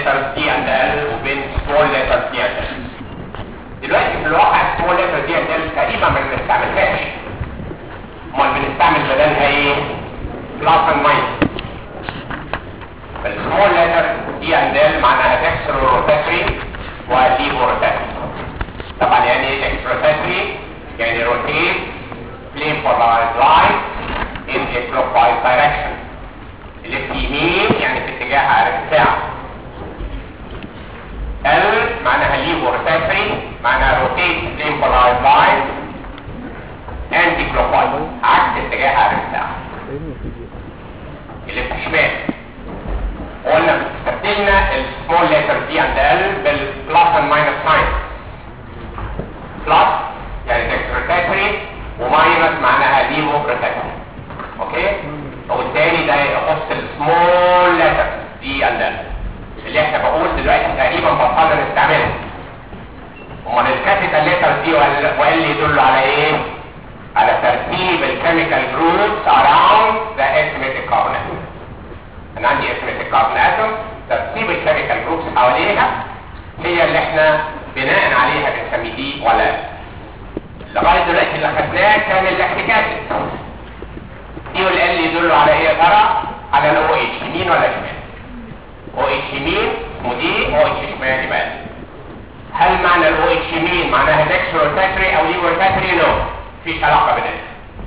letters D and L وبين small letters D and L دلوقتي في الواقع small letters D and L تقريبا ما بنستعملهاش امال بنستعمل بدلها ايه plus and minus فالسمول letter D and L معناها dextro rotatory وليفو rotatory طبعا يعني ايه dextro rotatory يعني rotate flame polarized light in a clockwise direction اللي في يمين يعني في اتجاه عقارب الساعة L معناها levo rotatory معناها rotate flame polarized light anti clockwise عكس اتجاه عقارب الساعة اللي في الشمال قلنا استبدلنا السمول ليتر دي عند ال بالبلس اند ماينس ساين بلس يعني ديكستروتاتري وماينس معناها ليفو روتاتري اوكي وبالتالي ده يخص السمول ليتر دي عند ال اللي احنا بقول دلوقتي تقريبا بطلنا نستعملها امال الكابيتال ليتر دي وال يدل على ايه على ترتيب الكيميكال جروبس around the estimated carbon atom انا عندي estimated carbon atom ترتيب الكيميكال جروبس حواليها هي اللي احنا بناء عليها بنسميه دي ولا لغايه دلوقتي اللي خدناه كان اللاكتيك اسيد دي والال يدلوا على ايه يا ترى على الاو اتش يمين ولا شمال او اتش يمين اسمه دي او اتش شمال يبقى هل معنى الاو اتش يمين معناها ديكس روتاتري او ليفو روتاتري نو مفيش علاقه بينهم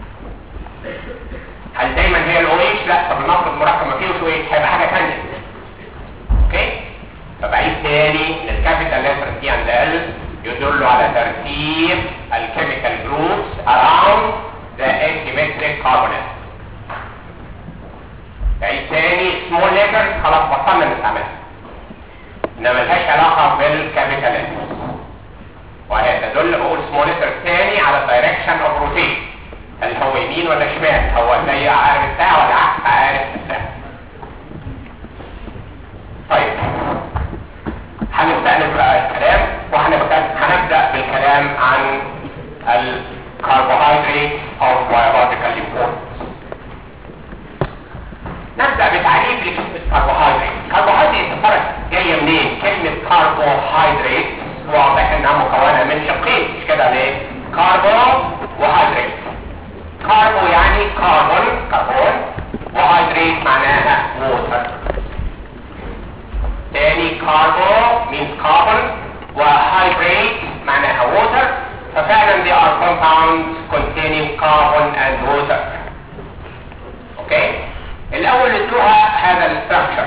هل دايما هي الاو اتش لا طب نفرض مركب ما فيهوش او اتش هيبقى حاجه ثانيه اوكي فبعيد تاني الكابيتال ليتر دي عند ال يدل على ترتيب الكيميكال جروبس around the asymmetric carbonate بعيد تاني سمول ليترز خلاص بطلنا نستعملها انما ملهاش علاقه بالكابيتال ليترز وهي تدل بقول سمول ليتر تاني على الدايركشن اوف روتيشن هل هو يمين ولا شمال هو زي عقارب الساعه ولا عكس عقارب الساعه طيب هنستأنف بقى الكلام وهنبدأ هنبدأ بالكلام عن الكربوهيدرات of biological importance نبدأ بتعريف لكلمة كربوهيدرات كربوهيدرات فرق جاية منين؟ كلمة كربوهيدرات واضح انها مكونة من شقين مش كده ليه؟ كاربو وهيدرات كاربو يعني كربون كربون وهيدرات معناها ووتر تاني كاربو means carbon وهيدرات معناها water ففعلا they are compounds containing carbon and water اوكي الاول ندلوها هذا الستراكشر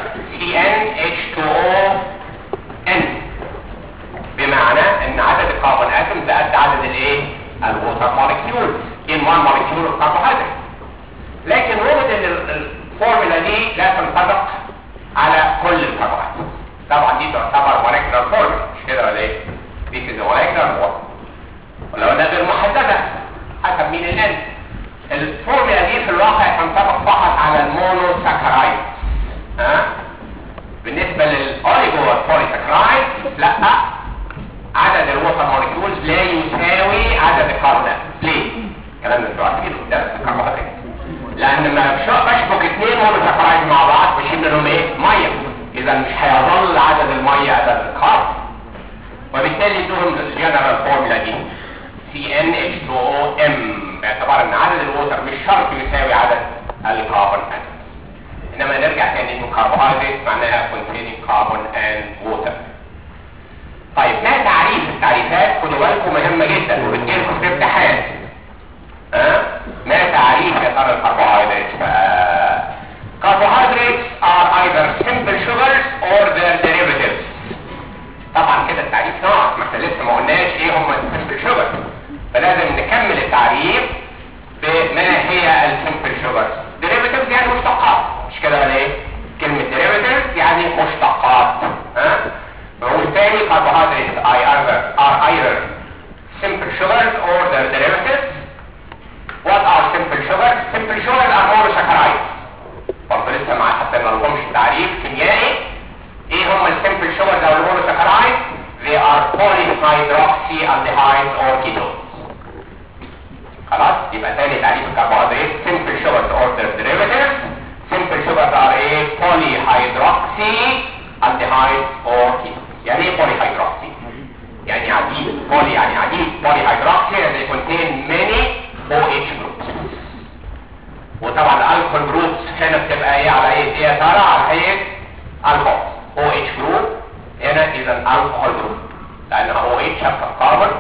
CnH2ON بمعنى ان عدد الكربون اتومز قد عدد الايه الووتر مولكيول in one molecule of carbohydrate لكن وجد ان الفورمولا دي لا تنطبق على كل الكربوهيدرات طبعا دي تعتبر molecular formula مش كده ولا ايه this is a molecular formula ولو انها غير محدده حسب مين الان الفورمولا دي في الواقع تنطبق فقط على المونوساكرايد ها بالنسبه للاوليجو والبوليساكرايد لا عدد الووتر مولكيولز لا يساوي عدد الكربونات ليه الكلام ده انتوا عارفينه ده الكربوهيدرات لان ما بشبك اثنين مونوساكرايد مع بعض بشيل منهم ايه ميه اذا مش هيظل عدد الميه عدد الكربون وبالتالي ادوهم الجنرال فورمولا دي CnH2OM باعتبار ان عدد الووتر مش شرط يساوي عدد الكربون انما نرجع تاني انه كربوهيدرات معناها containing carbon and water طيب ما تعريف التعريفات خدوا بالكم مهمه جدا وبتجيلكم في امتحان ها ما تعريف يا ترى الكربوهيدرات carbohydrates are either simple sugars or their derivatives طبعا كده التعريف ناقص ما احنا لسه ما قلناش ايه هم السمبل شوجرز فلازم نكمل التعريف بما هي السمبل شوجرز derivatives يعني مشتقات مش كده ولا ايه كلمه derivatives يعني مشتقات ها بقول تاني carbohydrates are either, are either simple sugars or their derivatives what are simple sugars simple sugars are monosaccharides برضه لسه ما حطينا لهمش تعريف كيميائي ايه هم السمبل شوجرز او المونوساكرايد they are polyhydroxy aldehydes or ketones خلاص يبقى تاني تعريف الكربوهيدرات simple sugars or their derivatives simple sugars are ايه polyhydroxy aldehyde or ketone يعني ايه polyhydroxy يعني عديد poly يعني عديد polyhydroxy and they contain many OH groups وطبعا الالكول جروبس هنا بتبقى ايه على ايه ايه يا ترى على هيئه الكحول OH جروب هنا اذا الكحول جروب لانها OH شبكه كاربون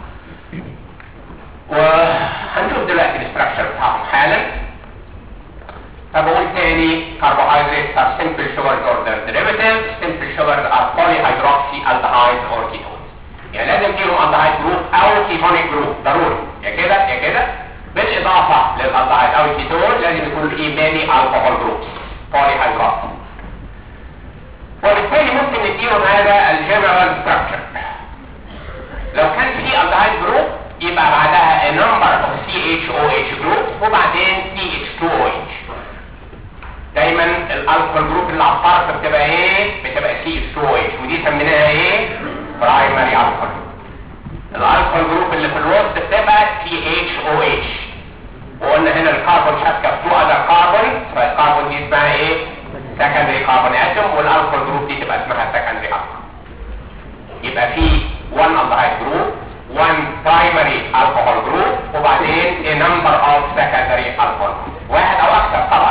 وهنشوف دلوقتي الاستراكشر بتاعهم حالا فبقول تاني carbohydrates are simple sugars or their derivatives simple sugars are polyhydroxy aldehydes or ketones يعني لازم فيهم aldehyde جروب او ketonic جروب ضروري يا كده يا كده بالاضافه للالدهايد او الكيتون لازم يكون في many alcohol groups polyhydroxy وبالتالي ممكن نديهم هذا الجنرال ستراكشر لو كان في aldehyde جروب يبقى بعدها a number of CHOH groups وبعدين CH2OH دايما الالكول جروب اللي على الطرف بتبقى ايه بتبقى CH2OH ودي سميناها ايه برايمري الكول الالكول جروب اللي في الوسط بتبقى CHOH وقلنا هنا الكربون شبكه في تو اذر كربون فالكربون دي اسمها ايه سكندري كربون اتوم والالكول جروب دي تبقى اسمها سكندري الكول يبقى في one aldehyde group one primary alcohol group وبعدين a number of secondary alcohol group واحد او اكثر طبعا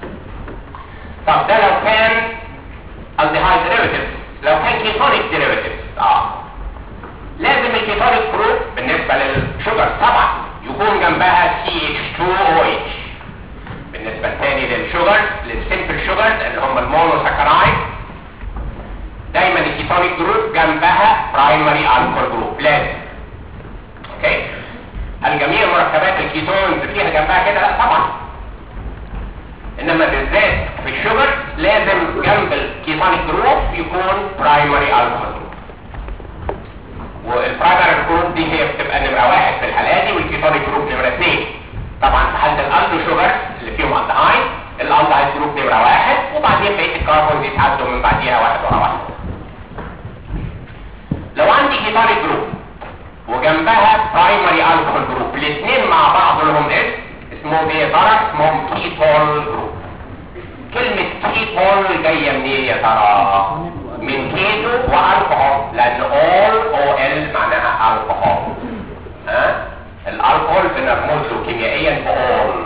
طب ده لو كان aldehyde derivatives لو كان ketonic derivatives اه لازم الكيتونيك جروب بالنسبه للشجر طبعا يكون جنبها CH2OH بالنسبه الثاني للشجر للسيمبل شوجرز اللي هم المونوساكرايد دايما الكيتونيك جروب جنبها برايمري الكول جروب لازم اوكي هل جميع مركبات الكيتونز فيها جنبها كده لا طبعا انما بالذات في الشوجر لازم جنب الكيتونيك جروب يكون برايمري الكول جروب والبرايمري جروب دي هي بتبقى نمره واحد في الحالات دي والكيتونيك جروب نمره اثنين طبعا في حاله الالدو شوجر اللي فيهم الدهايد الالدهايد جروب نمره واحد وبعدين بقيه الكربون بيتعدوا من بعديها واحد ورا واحد لو عندي كيتونيك جروب وجنبها برايمري الكحول جروب الاثنين مع بعض لهم اسم اسمهم ايه يا ترى اسمهم كيتول جروب كلمة كيتول جاية منين يا ترى من كيتو والكحول لان اول او ال معناها الكحول ها الالكحول بنرمز له كيميائيا باول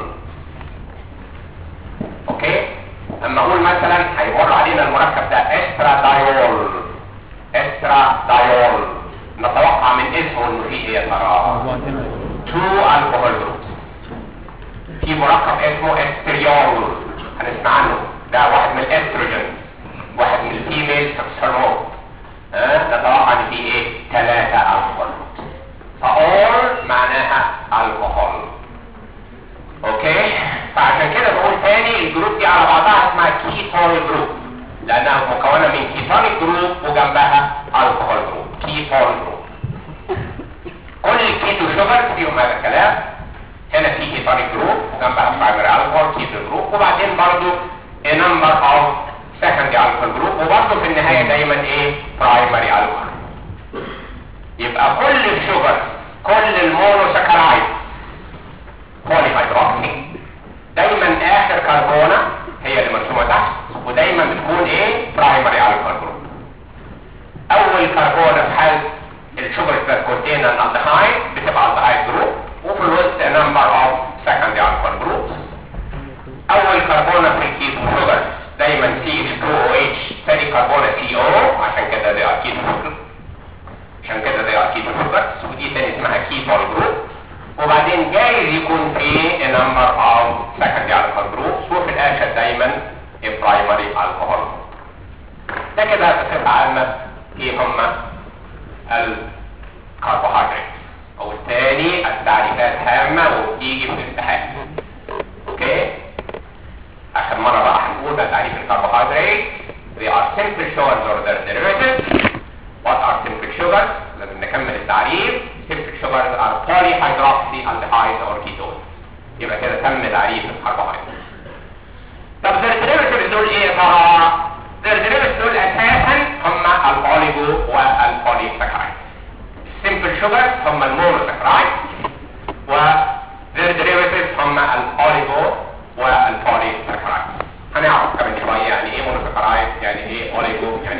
اوكي اما اقول مثلا هيمر علينا المركب ده استرا دايول استرا دايول نتوقع من اسمه انه فيه ايه يا ترى تو الكحول جروبس في مركب اسمه استريول هنسمع عنه ده واحد من الاستروجين واحد من الفيميل سكس هرمون ها نتوقع ان فيه ايه ثلاثة الكحول فاول معناها الكحول اوكي فعشان كده بقول تاني الجروب دي على بعضها اسمها كيتون جروب لانها مكونه من كيتونيك جروب وجنبها الكحول جروب كيتون جروب كل الكيتو شوجر فيهم هذا الكلام هنا في كيتونيك جروب وجنبها برايمري الكحول كيتو جروب وبعدين برضو a number of secondary alcohol group وبرضو في النهاية دايما ايه برايمري الكحول يبقى كل الشوجر كل المونوساكرايد بوليهيدروكسي دايما اخر كربونه هي اللي مرسومه تحت ودايما بتكون ايه برايمري الكحول جروب اول كربونه في حاله الشوجر ذات كونتين الالدهايد بتبقى الدهايد جروب وفي الوسط نمبر اوف سكندري الكحول جروبس اول كربونه في الكيتو شوجر دايما سي اتش 2 او اتش ثاني كربونه سي او عشان كده ده اكيد شوجر عشان كده ده اكيد شوجر ودي تاني اسمها كيتون جروب وبعدين جايز يكون في نمبر اوف سكندري الكحول جروبس وفي الاخر دايما برايمري الكحول ده كده بصفه عامه ايه هم الكربوهيدرات او الثاني التعريفات هامه وبتيجي في الامتحان اوكي اخر مره بقى هنقول بقى تعريف الكربوهيدرات they are simple sugars or their derivatives what are simple sugars لازم نكمل التعريف simple sugars are polyhydroxy aldehydes or ketones يبقى كده تم تعريف الكربوهيدرات طب their derivatives دول ايه يا ترى their derivatives دول اساسا هم الاوليجو والبوليساكرايد simple sugars هم المونوساكرايد و their derivatives هم الاوليجو والبوليساكرايد هنعرف كمان شويه يعني ايه مونوساكرايد يعني ايه اوليجو يعني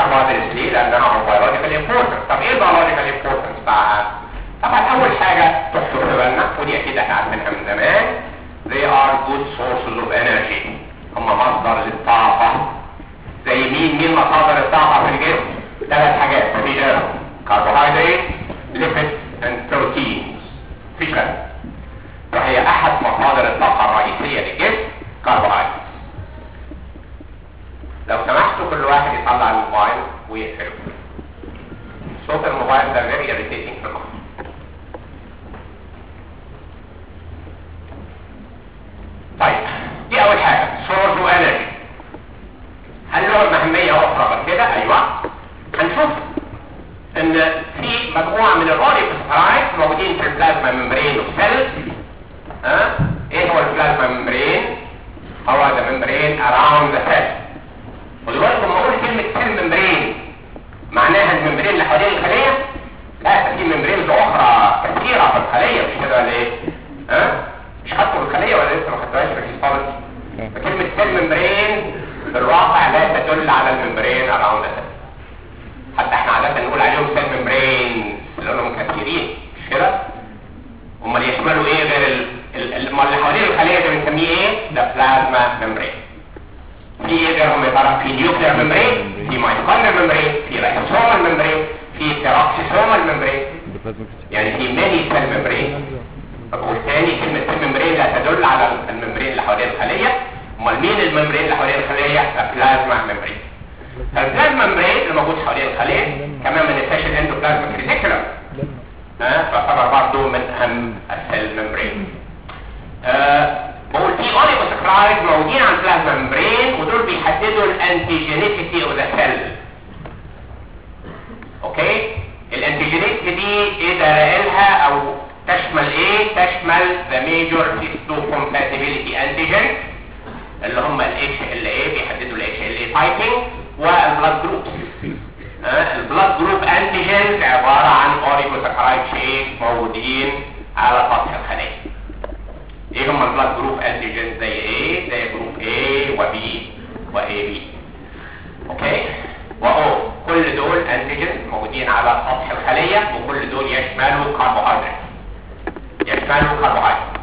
الكربوهيدرات ليه؟ لانها بيولوجيكال امبورتنس طب ايه البيولوجيكال امبورتنس بتاعها؟ طبعا اول حاجه تخطر في بالنا ودي اكيد احنا عارفينها من زمان they are good sources of energy هم مصدر للطاقه زي مين مين مصادر الطاقه في الجسم؟ ثلاث حاجات مفيش غيرهم كربوهيدرات ليبيد اند بروتينز مفيش غيرهم وهي احد مصادر الطاقه الرئيسيه للجسم كربوهيدرات لو سمحتوا كل واحد يطلع الموبايل ويقفله صوت الموبايل ده very irritating في المخ طيب دي اول حاجه source of energy هل له اهميه اخرى غير كده ايوه هنشوف ان في مجموعه من الاوريكوسفرايد موجودين في البلازما ممبرين والسيل ها ايه هو البلازما ممبرين هو the membrane around the cell ودلوقتي لما اقول كلمه سيل ممبرين معناها الممبرين اللي حوالين الخليه لا ده في ممبرينز اخرى كثيره في الخليه مش كده ولا ايه ها مش خدتوا الخليه ولا لسه ما خدتوهاش في الهيستولوجي فكلمه سيل ممبرين في الواقع لا تدل على الممبرين اراوند ذا حتى احنا عاده نقول عليهم سيل ممبرين لانهم كثيرين مش كده امال يشملوا ايه غير ال- ال- ال- امال اللي حوالين الخليه ده بنسميه ايه ده بلازما ممبرين في ايه غيرهم يا ترى في نيوكلير ممبرين في مايتوكوندريال ممبرين في رايبوسومال ممبرين في بيروكسيسومال ممبرين يعني في ماني سيل ممبرين وبالتالي كلمة الممبرين لا تدل على الممبرين اللي حوالين الخلية امال مين الممبرين اللي حوالين الخلية؟ البلازما ممبرين البلازما ممبرين اللي موجود حوالين الخلية كمان ما ننساش الاندوبلازما ريتيكولم ها تعتبر برضه من اهم السيل ممبرين آه بقول في اوليغوسكرايد موجودين على البلازما ممبرين ودول بيحددوا الانتيجينيسيتي اوف ذا سيل اوكي الانتيجينيسيتي دي ايه دلائلها او تشمل ايه تشمل the major histocompatibility antigen اللي هم ال HLA بيحددوا ال HLA typing والبلاد جروبس البلاد جروب انتيجنز عبارة عن اوريجوساكرايد شيء موجودين على سطح الخلية ايه هم البلاد جروب انتيجنز زي ايه زي جروب A و B و AB اوكي و O كل دول انتيجنز موجودين على سطح الخلية وكل دول يشملوا كربوهيدرات يشملوا كربوهيدرات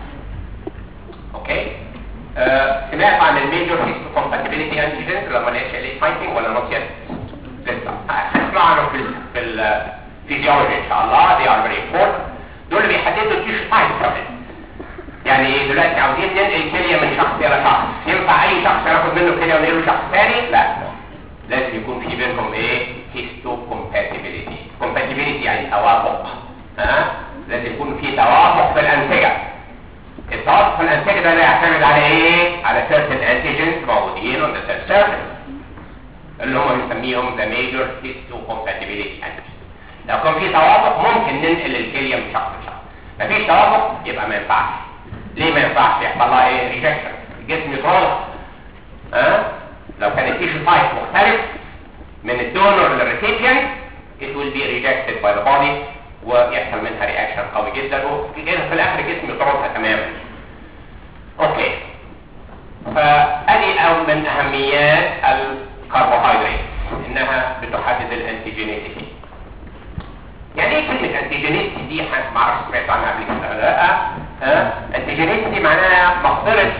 اوكي آه، سمعت عن الميجور هيستوكومباتيبيليتي انتيجنز لما الاتش ال اي تايبنج ولا نوت يت لسه هنسمع عنهم في ال- في الفيزيولوجي ان شاء الله دي ار فيري امبورتنت دول اللي بيحددوا التيشو تايب كمان يعني ايه دلوقتي عاوزين ننقل كليه من شخص الى شخص ينفع اي شخص ناخد منه كليه وننقله شخص ثاني لا لازم يكون في بينهم ايه هيستوكومباتيبيليتي كومباتيبيليتي يعني توافق ها لازم يكون في توافق في الانسجه التوافق في الانسجه ده لا يعتمد على ايه على certain antigens موجودين on the cell surface اللي هم بنسميهم the major histocompatibility antigens لو كان في توافق ممكن ننقل الكليه من شخص لشخص مفيش توافق يبقى ما ينفعش ليه ما ينفعش يحصل لها ايه ريجكشن الجسم يطالب ها لو كان التيشو تايب مختلف من الدونر للريسيبيانت it will be rejected by the body ويحصل منها رياكشن قوي جدا وفي في الاخر الجسم يطردها تماما اوكي فادي او من اهميات الكربوهيدرات انها بتحدد الانتيجينيتي يعني ايه كلمة انتيجينيتي دي ما اعرفش سمعت عنها قبل كده ولا لا ها انتيجينيتي معناها مقدرة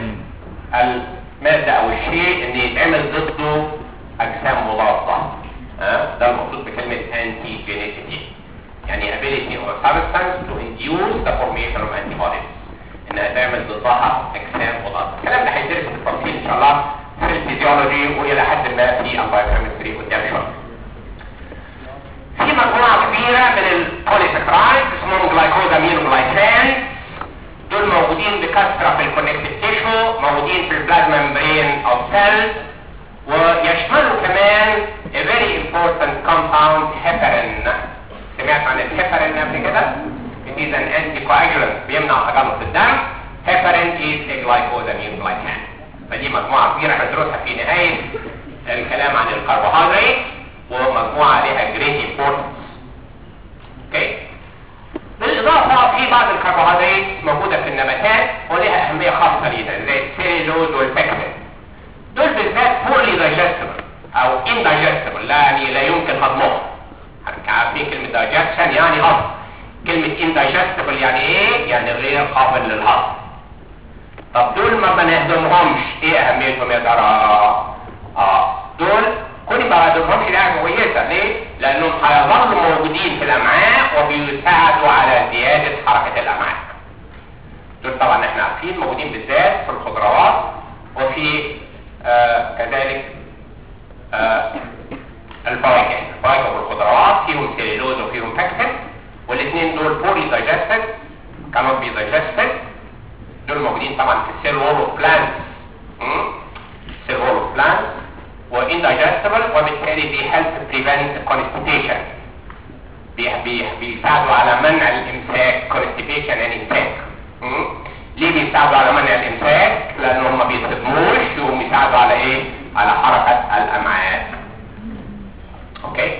المادة او الشيء ان يتعمل ضده اجسام مضادة ها ده المقصود بكلمة انتيجينيتي يعني ability of a substance to induce the formation of antibodies انها تعمل ضدها اجسام مضادة الكلام ده هيدرس بالتفصيل ان شاء الله في الفيزيولوجي والى حد ما في البايوكيمستري قدام شويه في مجموعة كبيرة من البوليسكرايد اسمهم جلايكوزامين جلايكان دول موجودين بكثرة في الكونكتيف تيشو موجودين في البلازما ممبرين او سيلز ويشملوا كمان a very important compound heparin سمعت عن الهيبرين قبل كده it is an anticoagulant بيمنع تجلط الدم heparin is a glycosamine glycan فدي مجموعة كبيرة هندرسها في نهاية الكلام عن الكربوهيدرات ومجموعة عليها great importance اوكي بالاضافة في بعض الكربوهيدرات موجودة في النباتات ولها اهمية خاصة لينا زي السيلولوز والبكتين دول بالذات poorly digestible او indigestible لا يعني لا يمكن هضمها عارفين كلمة digestion يعني هضم كلمة indigestible يعني ايه يعني غير قابل للهضم طب دول ما بنهضمهمش ايه اهميتهم يا ترى اه دول كل ما هضمهمش دي حاجه كويسه ليه لانهم هيظلوا موجودين في الامعاء وبيساعدوا على زياده حركه الامعاء دول طبعا احنا عارفين موجودين بالذات في الخضروات وفي آه كذلك آه الفواكه الفواكه والخضروات فيهم سيلولوز وفيهم فاكتين والاثنين دول بوري دايجستد cannot be digested دول موجودين طبعا في السيل وول اوف بلانتس سيل وول اوف بلانتس واندايجستبل وبالتالي بيهلب بريفنت constipation بي بي بيساعدوا على منع الامساك constipation يعني امساك مم؟ ليه بيساعدوا على منع الامساك لان هم ما بيصدموش يقوموا يساعدوا على ايه على حركه الامعاء اوكي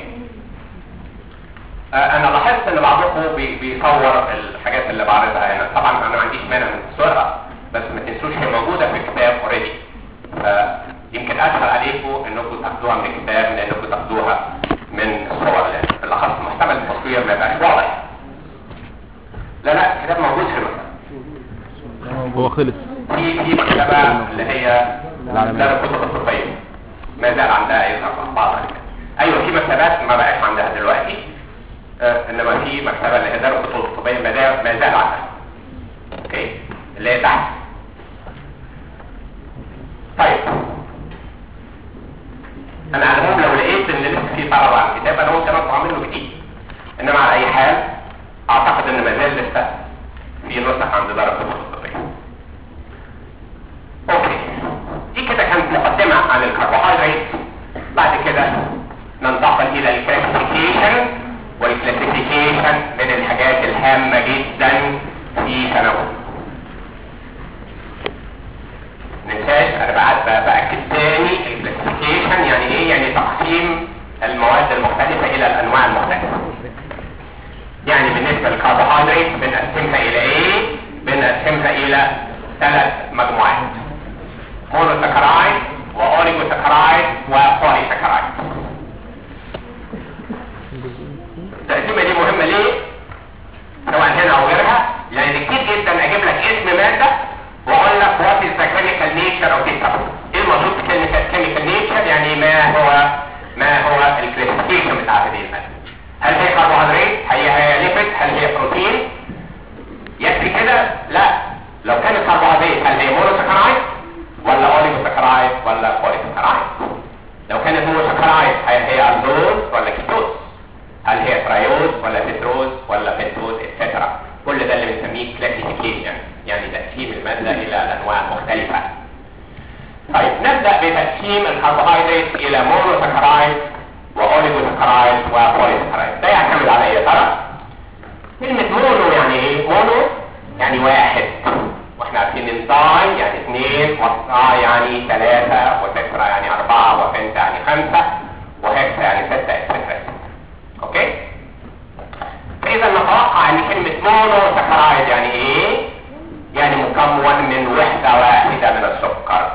آه انا لاحظت ان بعضكم بي بيصور الحاجات اللي بعرضها هنا طبعا انا ما عنديش مانع من تصويرها بس ما تنسوش هي موجوده في الكتاب اوريدي يمكن اسهل عليكم انكم تاخدوها من الكتاب من انكم تاخدوها من الصور لان بالاخص محتمل التصوير ما يبقاش واضح لا لا الكتاب موجود في المكتبه هو خلص في في مكتبه اللي هي دار الكتب الطبيه ما زال عندها يظهر بعض الكتاب. ايوه في مكتبات ما بقاش عندها دلوقتي آه انما في مكتبه اللي هي دار الكتب الطبيه ما زال ما زال عندها اوكي اللي هي تحت طيب انا على العموم لو لقيت ان لسه في طلب على الكتاب انا ممكن اطلع منه جديد انما على اي حال اعتقد ان ما زال لسه في نسخ عند دار الكتب الطبيه اوكي دي كده كانت مقدمه عن الكربوهيدرات بعد كده ننتقل الى الكلاسيفيكيشن والكلاسيفيكيشن من الحاجات الهامه جدا في ثانوي ننساش انا بعد باكد تاني الكلاسيفيكيشن يعني ايه يعني تقسيم المواد المختلفه الى الانواع المختلفه يعني بالنسبه للكربوهيدرات بنقسمها الى ايه بنقسمها الى ثلاث مجموعات مونوساكرايد واوليجوساكرايد وبوليساكرايد التقسيمه دي مهمه ليه سواء هنا او غيرها لان كتير جدا اجيب لك اسم ماده واقول لك وات از ذا كيميكال نيتشر اوف ذيس ايه المقصود بكيميكال نيتشر يعني ما هو ما هو الكلاسيفيكيشن بتاع هذه الماده هل هي كربوهيدرات هي هي ليبيد هل هي بروتين يكفي كده لا لو كانت كربوهيدرات هل هي مونوساكرايد ولا اوليغوساكرايد ولا بوليساكرايد لو كانت مونوساكرايد هل هي الدوز ولا كيتوز هل هي ترايوز ولا تتروز ولا بنتوز اتسترا كل ده اللي بنسميه كلاسيفيكيشن يعني تقسيم الماده الى انواع مختلفه طيب نبدا بتقسيم الكربوهيدرات الى مونوساكرايد واوليغوساكرايد وبوليساكرايد ده يعتمد على ايه يا ترى كلمه مونو يعني ايه مونو يعني واحد واحنا عارفين ان داي يعني اثنين وسا يعني ثلاثة وتكرا يعني اربعة وبنتا يعني خمسة وهكسا يعني ستة اتسترا اوكي فاذا نتوقع ان كلمة مونو سكرايد يعني ايه يعني مكون من وحدة واحدة من السكر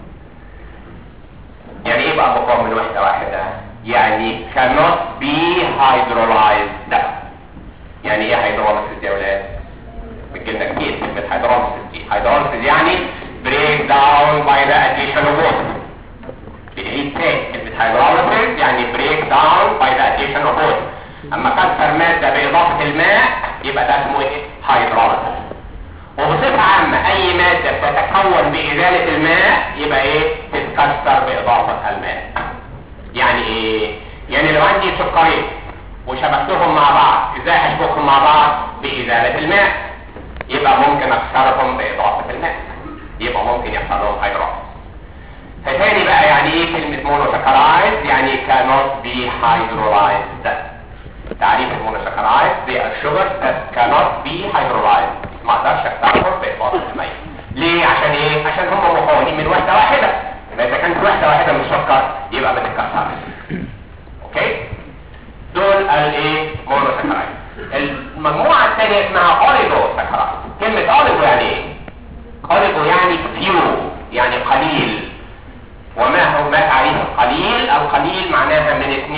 يعني ايه بقى مكون من وحدة واحدة يعني cannot be hydrolyzed يعني ايه hydrolysis يا ولاد بتجيلنا كتير كلمة hydrolysis دي hydrolysis يعني break down by the addition of water بنعيد تاني كلمة hydrolysis يعني break down by the addition of water اما كسر مادة باضافة الماء يبقى ده اسمه ايه hydrolysis وبصفة عامة اي مادة بتتكون بازالة الماء يبقى ايه تتكسر باضافة الماء يعني ايه يعني لو عندي سكرين وشبكتهم مع بعض ازاي هشبكهم مع بعض بازالة الماء يبقى ممكن اكسرهم باضافة الماء يبقى ممكن يحصل لهم هيدرولايز فتاني بقى يعني ايه كلمة مونوساكرايد يعني cannot be hydrolyzed تعريف المونوساكرايد they are sugars that cannot be hydrolyzed ما اقدرش اكسرهم باضافة الماء ليه عشان ايه عشان هم مكونين من وحدة واحدة يبقى اذا كانت وحدة واحدة من السكر يبقى ما تتكسرش اوكي دول الايه مونوساكرايد المجموعة الثانية اسمها اوليغوساكرايد كلمة اوليغو يعني ايه اوليغو يعني فيو يعني قليل وما هو ما تعريف القليل القليل معناها من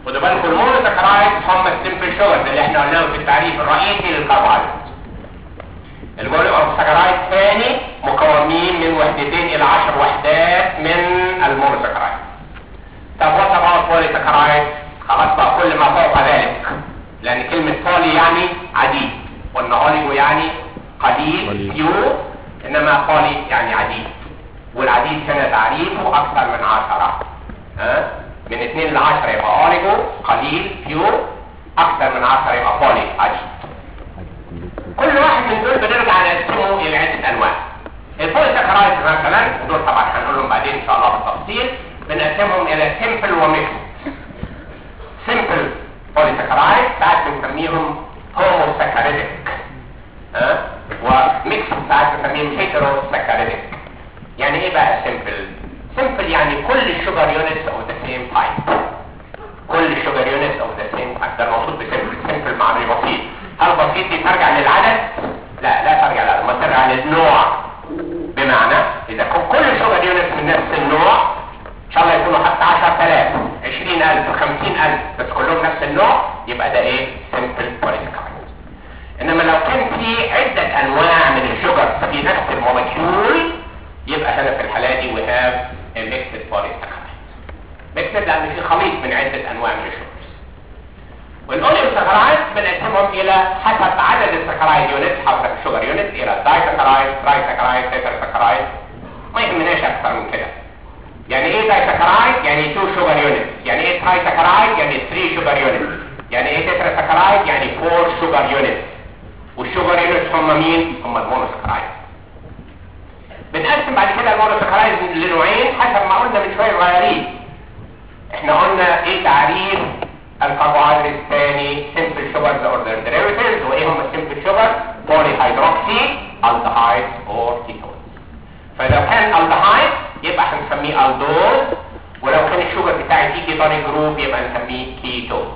خدوا بالكم المونوساكرايد هم السمبل شوجرز اللي احنا قلناهم في التعريف الرئيسي للكربوهيدرات المونوساكرايد ثاني مكونين من وحدتين الى 10 وحدات من المونوساكرايد طب وات اباوت بوليساكرايد خلاص بقى كل ما فوق ذلك لان كلمة بولي يعني عديد وان اوليجو يعني قليل قليل. فيو انما بولي يعني عديد والعديد هنا تعريفه اكثر من عشرة ها من 2 ل 10 يبقى اوليجو قليل فيو اكثر من 10 يبقى بولي عديد كل واحد من دول بنرجع نقسمه الى عده انواع البوليساكرايد مثلا ودول طبعا هنقولهم بعدين ان شاء الله بالتفصيل بنقسمهم الى سمبل وميكس سمبل بوليساكرايد ساعات بنسميهم هوموساكاريديك ها وميكس ساعات بنسميهم هيتروساكاريديك يعني ايه بقى سمبل سمبل يعني كل الشوجر يونتس اوف ذا سيم تايب كل الشوجر يونتس اوف ذا سيم تايب ده المقصود بسمبل سمبل معنى بسيط هل بسيط دي ترجع للعدد لا لا ترجع للعدد ما ترجع للنوع بمعنى اذا كان كل الشوجر يونتس من نفس النوع ان شاء الله يكونوا حتى 10000 20000 50000 بس كلهم نفس النوع يبقى ده ايه سمبل بوليساكرايد انما لو كان في عدة انواع من الشجر في نفس المولكيول يبقى هنا في الحالة دي we have a mixed polysaccharide mixed لان في خليط من عدة انواع من الشجر والاوليوساكرايد بنقسمهم الى حسب عدد الساكرايد يونت حسب الشجر يونت الى دايساكرايد ترايساكرايد تيتراساكرايد ما يهمناش اكثر من كده يعني ايه دايساكرايد يعني 2 شوجر يونت يعني ايه ترايساكرايد يعني 3 شوجر يونت يعني ايه تيتراساكرايد يعني 4 شوجر يونت والشوجر يونت هم مين هم المونوساكرايد بنقسم بعد كده المونوساكرايد لنوعين حسب ما قلنا من شويه صغيرين احنا قلنا ايه تعريف الكربوهيدرات الثاني simple sugars or their derivatives وايه هم السمبل شوجر polyhydroxy aldehydes or ketones فلو كان aldehyde يبقى هنسميه aldose ولو كان الشوجر بتاعي فيه كيتونيك جروب يبقى نسميه كيتوز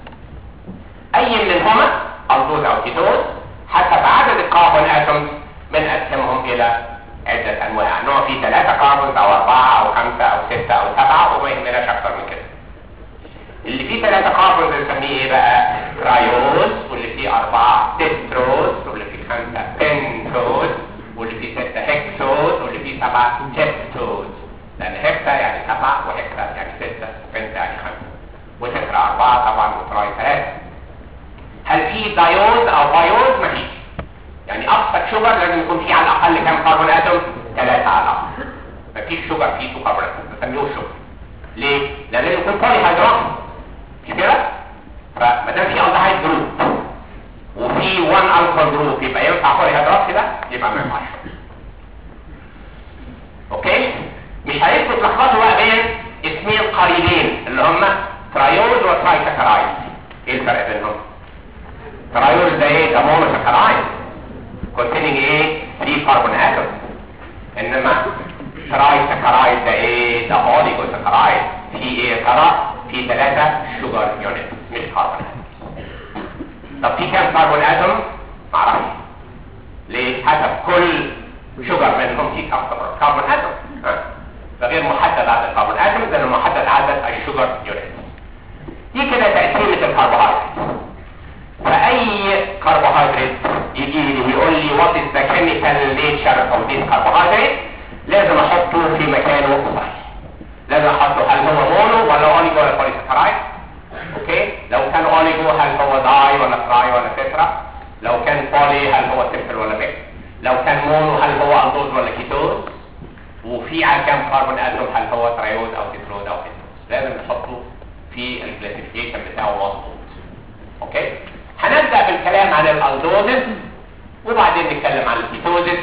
اي منهما aldose او كيتوز حسب عدد الكربون اتومز بنقسمهم الى عدة انواع نوع فيه ثلاثة كربونز او اربعة او خمسة او ستة او سبعة وما يهمناش اكتر من كده اللي فيه ثلاثة كربونز بنسميه ايه بقى ترايوز واللي فيه اربعة تستروز واللي فيه خمسة بنتوز واللي فيه ستة هكسوز واللي فيه سبعة تبتوز لان هكسا يعني سبعة وهكسا يعني ستة وبنتا يعني خمسة وتترا اربعة طبعا وتراي ثلاثة هل في دايوز او بايوز مفيش يعني ابسط شوجر لازم يكون فيه على الاقل كام كربون اتوم ثلاثة على الاقل مفيش شوجر فيه تو كربون اتوم بنسميه شوجر ليه؟ لان لازم يكون بولي هيدروكسي مش كده؟ فما دام في الدهايد جروب وفي 1 الفا جروب يبقى ينفع بولي هيدروكسي ده؟ يبقى ما ينفعش اوكي؟ مش هينفع تلخبطوا بقى بين اسمين قريبين اللي هم ترايوز وترايساكرايد ايه الفرق بينهم؟ ترايوز ده ايه؟ ده مونوساكرايد containing ايه 3 كربون اتوم انما تراي سكرايد ده ايه ده اوليجو سكرايد في ايه يا ترى في ثلاثة شوجر يونت مش كربون طب في كام كربون اتوم معرفش ليه حسب كل شوجر منهم في كام كربون اتوم ها. فغير محدد عدد الكربون اتوم لانه محدد عدد الشوجر يونت دي كده تقسيمة الكربوهيدرات فأي كربوهيدرات يجي لي ويقول لي what is the chemical nature of this carbohydrate لازم احطه في مكانه صحيح لازم احطه هل هو مونو ولا اوليجو ولا بوليساكرايد اوكي لو كان اوليجو هل هو داي ولا تراي ولا تترا لو كان بولي هل هو سيمبل ولا ميكس لو كان مونو هل هو الدوز ولا كيتوز وفي على كام كربون اتوم هل هو ترايوز او تترود او كيتوز لازم نحطه في الكلاسيفيكيشن بتاعه مظبوط اوكي هنبدا بالكلام عن الالدوزز وبعدين نتكلم عن الكيتوزز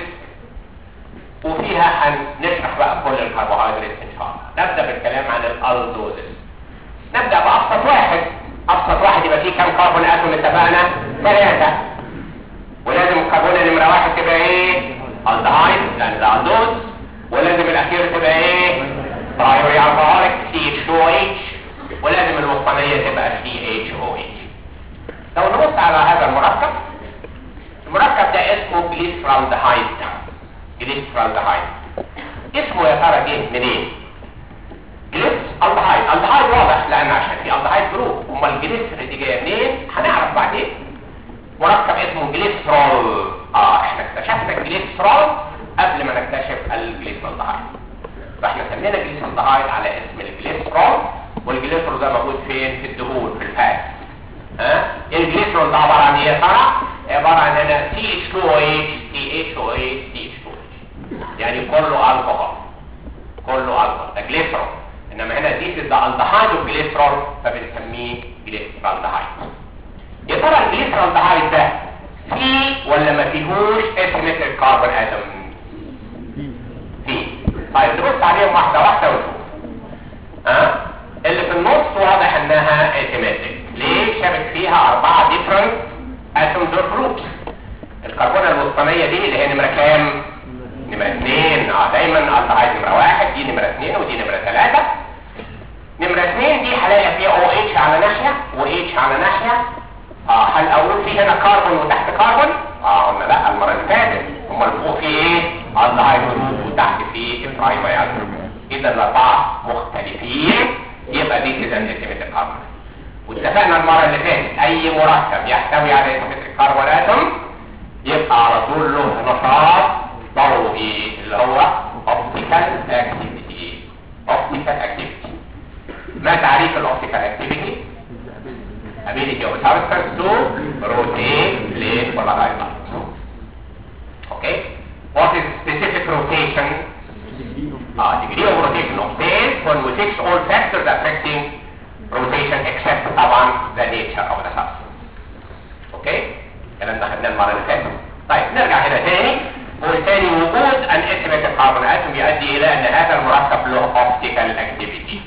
وفيها هنشرح بقى كل الكربوهيدرات ان شاء الله نبدا بالكلام عن الالدوزز نبدا بابسط واحد ابسط واحد يبقى فيه كام كربون اتوم اتفقنا ثلاثه ولازم الكربونه نمره واحد تبقى ايه الدهايد لان ده الدوز ولازم الاخير تبقى ايه برايوري الكحوليك سي اتش او اتش ولازم الوسطانيه تبقى سي اتش او اتش لو نبص على هذا المركب المركب ده اسمه جليسرالدهايد جليسرالدهايد اسمه يا ترى جه منين؟ جليس الدهايد الدهايد واضح لان عشان في الدهايد جروب فين في الدهون في الفات ها الجليسرول ده عباره عن ايه يا ترى عباره عن هنا CH2OH CHOH CH2OH يعني كله الكحول كله الكحول ده جليسرول انما هنا دي ده الدهايد وجليسرول فبنسميه جليسرالدهايد يا ترى الجليسرالدهايد ده فيه ولا ما فيهوش اسيمتريك كاربون اتوم فيه طيب نبص عليهم واحده واحده ونشوف ها اللي في النص واضح انها اسيمتريك ليه شابك فيها اربعه ديفرنت اتومز اور جروبس الكربونه الوسطانيه دي اللي هي نمره كام نمره اثنين اه دايما الدهايد نمره واحد دي نمره اثنين ودي نمره ثلاثه نمره اثنين دي هلاقي فيها او اتش على ناحيه و اتش على ناحيه اه هل اقول في هنا كربون وتحت كربون اه قلنا لا المره اللي فاتت امال فوق في ايه الدهايد جروب وتحت في البرايمري جروب اذا الاربعه مختلفين يبقى دي كده اسيمتريك كربون واتفقنا المره اللي فاتت اي مركب يحتوي على اسيمتريك كربون اتوم يبقى على طول له نشاط ضوئي اللي هو اوبتيكال اكتيفيتي اوبتيكال اكتيفيتي ما تعريف الاوبتيكال اكتيفيتي ability of substance to rotate plate polarized light okay what is specific rotation uh, degree of rotation obtained when we fix all factors affecting rotation except طبعا the nature of the substance okay الكلام ده خدناه المره اللي فاتت طيب نرجع هنا تاني والتاني وجود ان اسمة الكربون اتوم يؤدي الى ان هذا المركب له اوبتيكال اكتيفيتي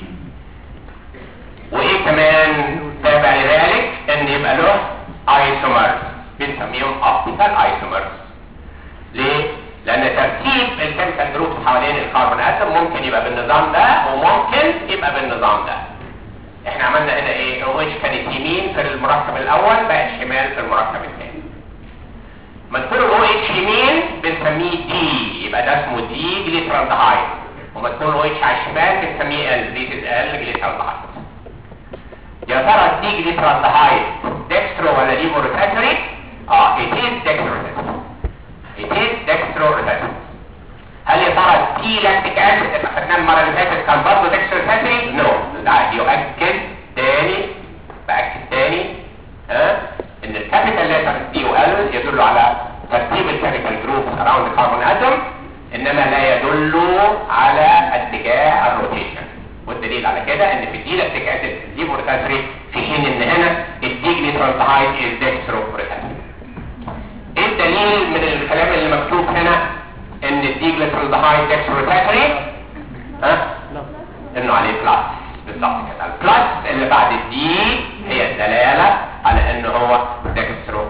وايه كمان تابع لذلك ان يبقى له ايسومرز بنسميهم اوبتيكال ايسومرز ليه لان ترتيب الكيميكال جروب حوالين الكربون اتوم ممكن يبقى بالنظام ده وممكن يبقى بالنظام ده احنا عملنا هنا ايه او اتش كانت يمين في المركب الاول بقت شمال في المركب الثاني ما تكون الاو اتش يمين بنسميه دي يبقى ده اسمه دي جليسرالدهايد وما تكون الاو اتش على الشمال بنسميه ال دي ال جليسرالدهايد يا ترى الدي جليسرالدهايد دextro ولا ليفو روتاتوري اه it is dextro it is dextro rotatatory هل يا ترى التي لاكتيك اسيد اللي خدناه المره اللي فاتت كان برضه دextro rotatatory نو لا يؤكد تاني باكد تاني ها ان الكابيتال ليتر دي وال يدل على ترتيب الكيميكال جروب اراوند الكربون اتوم انما لا يدل على اتجاه الروتيشن والدليل على كده ان في الدي لاكتيك اسيد دي روتاتوري في حين ان هنا الدي جليسرالدهايد از ديكسترو روتاتوري ايه الدليل من الكلام اللي مكتوب هنا ان الدي جليسرالدهايد ديكسترو روتاتوري ها انه عليه بلس بالظبط كده البلس اللي بعد الدي هي الدلاله على انه هو ديكسترو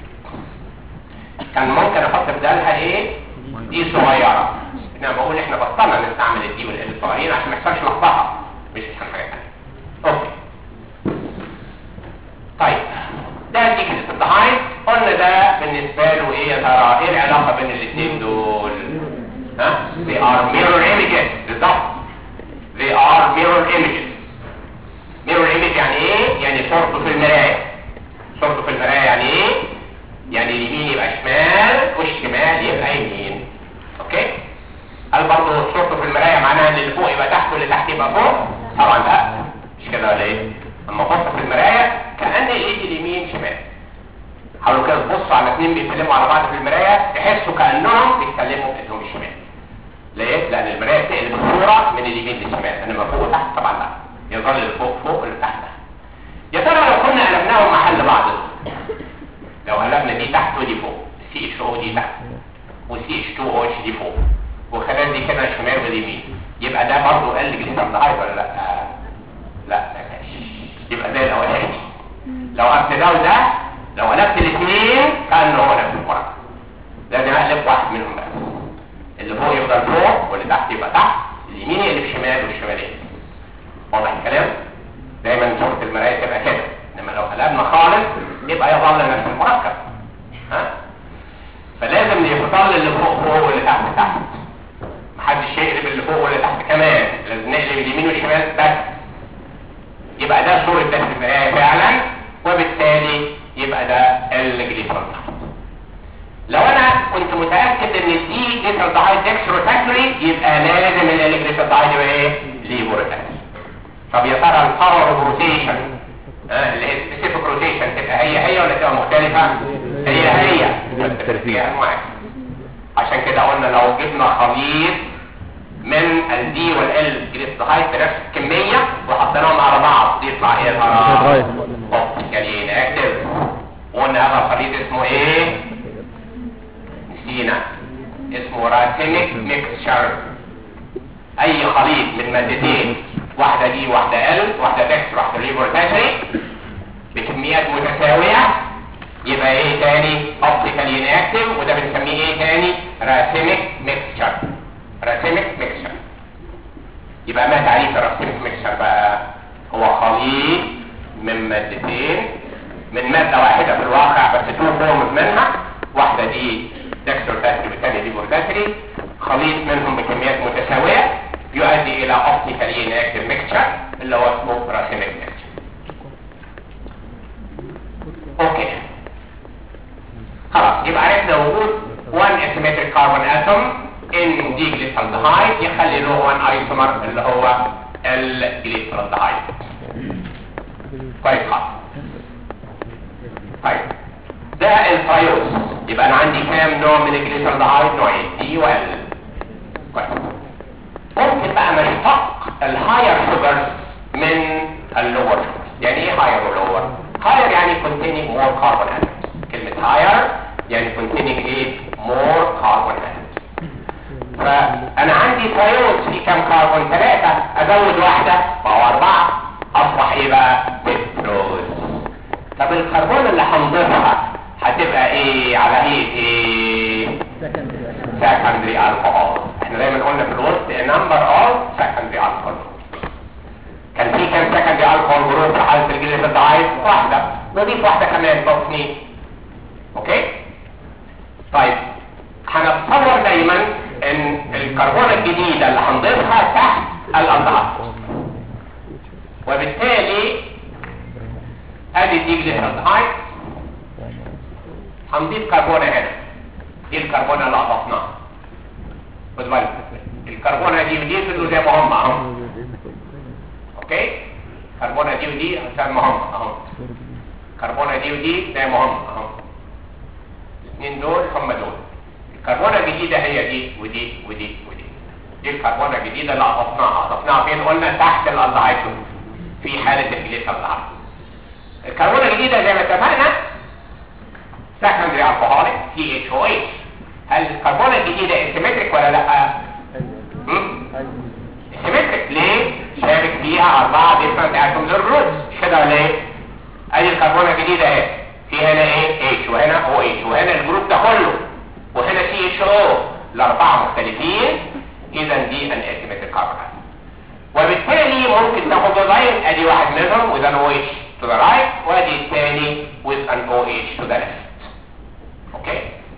كان ممكن احط بدالها ايه دي صغيره انا بقول احنا بطلنا نستعمل الدي والال الصغيرين عشان ما يحصلش لخبطه مش عشان حاجه ثانيه اوكي طيب ده دي كده الدهايد قلنا ده بالنسبه له ايه يا ترى ايه العلاقه بين الاثنين دول ها they are mirror images بالظبط they are mirror images mirror image يعني ايه يعني صورته في المرايه صورته في المرايه يعني ايه يعني اليمين يبقى شمال والشمال يبقى يمين اوكي هل برضه صورته في المرايه معناها ان اللي فوق يبقى تحت واللي تحت يبقى فوق طبعا لا مش كده ولا ايه اما ابص في المرايه كان الايد اليمين شمال حاولوا كده تبصوا على اثنين بيتكلموا على بعض في المرايه تحسوا كانهم بيتكلموا ايدهم الشمال ليه لان المرايه بتقلب الصوره من اليمين للشمال انما فوق وتحت طبعا لا يظل اللي فوق فوق واللي تحت تحت يا ترى لو كنا قلبناهم محل بعض لو قلبنا دي تحت ودي فوق سي اتش او دي تحت وسي اتش 2 او اتش دي فوق وخلال دي كده شمال واليمين يبقى ده برضه قل جليسرالدهايد ولا لا آه. لا ما كانش يبقى زي الاولاني لو قلبت ده وده لو قلبت الاثنين كان هو نفس المركب لازم اقلب واحد منهم بس اللي فوق يفضل فوق واللي تحت يبقى تحت اليمين يقلب شمال والشمال يقلب واضح الكلام دايما صورة المراية تبقى كده انما لو قلبنا خالص يبقى يظل نفس المركب ها فلازم يفضل اللي فوق فوق واللي تحت تحت محدش يقلب اللي فوق واللي تحت كمان لازم نقلب اليمين والشمال بس يبقى ده صورة ده في المراية فعلا وبالتالي يبقى ده الجليسرول لو انا كنت متأكد ان دي جليسرول ديكستروتاكري يبقى لازم الجليسرول يبقى ايه ليبورتاكري طب يا ترى الباور اوف روتيشن ولا مختلفة هي هي بس الاتجاه واحد عشان كده قلنا لو جبنا خليط من الدي والال جليسرايد بنفس الكمية وحطيناهم على بعض يطلع ايه جليسرايد. اوبتيكالي اناكتيف وقلنا هذا الخليط اسمه ايه نسينا اسمه راسيميك ميكسشر اي خليط من مادتين واحدة دي واحدة ال واحدة دكس واحدة ليبورتاتري بكميات متساوية يبقى ايه تاني اوبتيكالي اناكتيف وده بنسميه ايه تاني راسيميك ميكسشر راسيميك ميكسشر يبقى ما تعريف الراسيميك ميكسشر بقى هو خليط من مادتين من مادة واحدة في الواقع بس تو فورمز منها واحدة دي دكستروتاتري والثانية دي بورتاتري خليط منهم بكميات متساوية يؤدي الى اوبتيكالي اناكتيف ميكسشر اللي هو اسمه راسيميك ميكسشر اوكي خلاص يبقى عرفنا وجود 1 asymmetric carbon atom in diglyceraldehyde يخلي له 1 isomer اللي هو الجليسرالدهايد كويس خالص طيب ده الفايوس يبقى انا عندي كام نوع من الجليسرالدهايد نوعين دي وال كويس ممكن بقى نشتق الهاير شوجرز من اللور شوجرز يعني ايه هاير ولور هاير يعني containing more carbon atoms كلمة هاير يعني containing ايه more carbon atoms فانا عندي ثيروز في كام كربون ثلاثة ازود واحدة بقوا اربعة اصبح ايه بقى تتروز طب الكربون اللي هنضيفها هتبقى ايه على هيئة ايه secondary alcohol احنا دايما قلنا في الوسط a number of secondary alcohol كان في كام secondary alcohol جروب في حالة الجليسيدايد واحدة نضيف واحدة كمان طب اثنين اوكي طيب هنتصور دايما ان الكربونة الجديدة اللي هنضيفها تحت الالدهايد وبالتالي ادي دي جليسيدايد هنضيف كربونة هنا دي الكربونة اللي اضفناها خد بالك الكربونة دي ودي فضلوا زي ما هم اهو اوكي كربونة دي ودي زي ما هم اهو كربونة دي ودي زي ما هم اهو الاثنين دول هم دول الكربونة الجديدة هي دي ودي ودي ودي دي الكربونة الجديدة اللي اضفناها اضفناها فين قلنا تحت الالدهايد في حالة الجليسيدايد الكربونة الجديدة زي ما اتفقنا secondary alcoholic CHOH هل الكربونة الجديدة اسيمتريك ولا لا؟ اسيمتريك ليه؟ شارك فيها أربعة different atoms of roots كده ولا ايه؟ ادي الكربونة الجديدة اهي في هنا ايه؟ H وهنا OH وهنا الجروب ده كله وهنا CHO الأربعة مختلفين إذا دي an asymmetric carbon atom وبالتالي ممكن تاخد لاين ادي واحد منهم with an OH to the right وادي الثاني with an OH to the left اوكي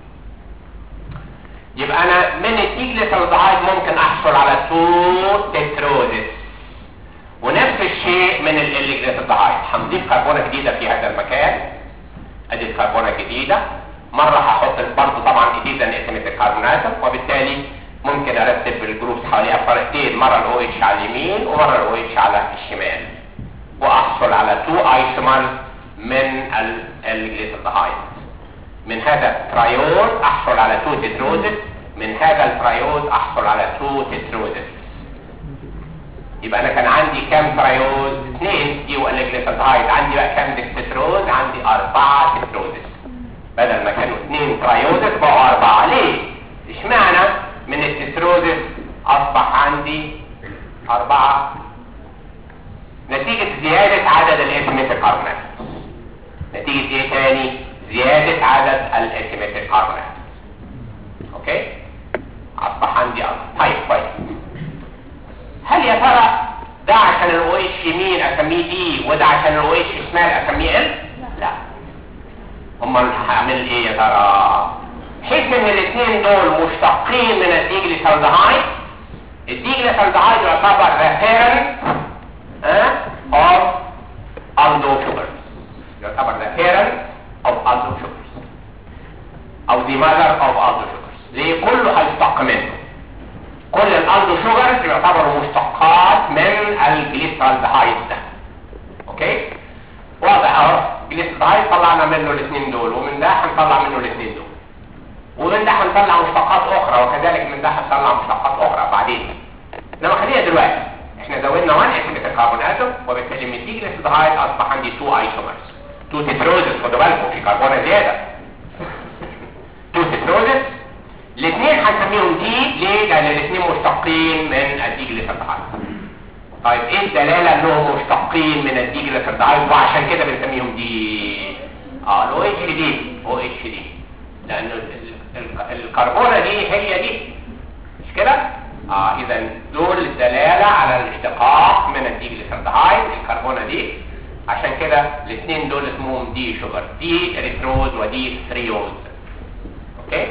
يبقى انا من الديجليسيدايد ممكن احصل على تو تتروزس ونفس الشيء من الالجليسيدايد هنضيف كربونه جديده في هذا المكان ادي الكربونه الجديده مره هحط برضه طبعا جديده اسمها كربونات وبالتالي ممكن ارتب الجروبس حواليها بطريقتين مره الاو اتش على اليمين ومره الاو اتش على الشمال واحصل على تو ايسومرز من الجليسيدايد من هذا التريوز احصل على تو تتروزس من هذا التريوز احصل على تو تتروزس يبقى انا كان عندي كام تريوز اثنين دي والجليسيدايد عندي بقى كام تتروز عندي اربعة تتروزس بدل ما كانوا اثنين تريوزس بقوا اربعة ليه اشمعنى من التتروزس اصبح عندي اربعة نتيجة زيادة عدد الاسميتيك كاربونات نتيجة ايه تاني زيادة عدد الاسيمتريك كاربونات اوكي اصبح عندي اربعة طيب كويس هل يا ترى ده عشان الاو اتش يمين اسميه دي وده عشان الاو اتش شمال اسميه ال لا امال هعمل ايه يا ترى حيث ان الاثنين دول مشتقين من الديجليسالدهايد الديجليسالدهايد يعتبر ذا بيرنت اوف الدو شوجر يعتبر ذا بيرنت of aldo sugars او the mother of aldo sugars ليه كله هيشتق منه كل الالدو شوجرز يعتبروا مشتقات من الجليسرالدهايد ده اوكي واضح اهو جليسرالدهايد جليسيرالدهايد طلعنا منه الاثنين دول ومن ده هنطلع منه الاثنين دول ومن ده هنطلع مشتقات اخرى وكذلك من ده هنطلع مشتقات اخرى بعدين انما خلينا دلوقتي احنا زودنا 1 اسيد الكربون اتوم وبالتالي من دي جليسيرالدهايد اصبح عندي 2 ايسومرز 2 تتروزس خدوا بالكم في كربونه زياده 2 تتروزس الاثنين هنسميهم دي ليه؟ لان الاثنين مشتقين من الديجليسيرالدهايد طيب ايه الدلاله انهم مشتقين من الديجليسيرالدهايد وعشان كده بنسميهم دي اه الاو اتش دي او اتش دي لان ال- ال- الكربونه دي هي دي مش كده اه اذا دول دلاله على الاشتقاق من الديجليسيرالدهايد الكربونه دي عشان كده الاثنين دول اسمهم دي شوجر دي اريثروز ودي ثريوز اوكي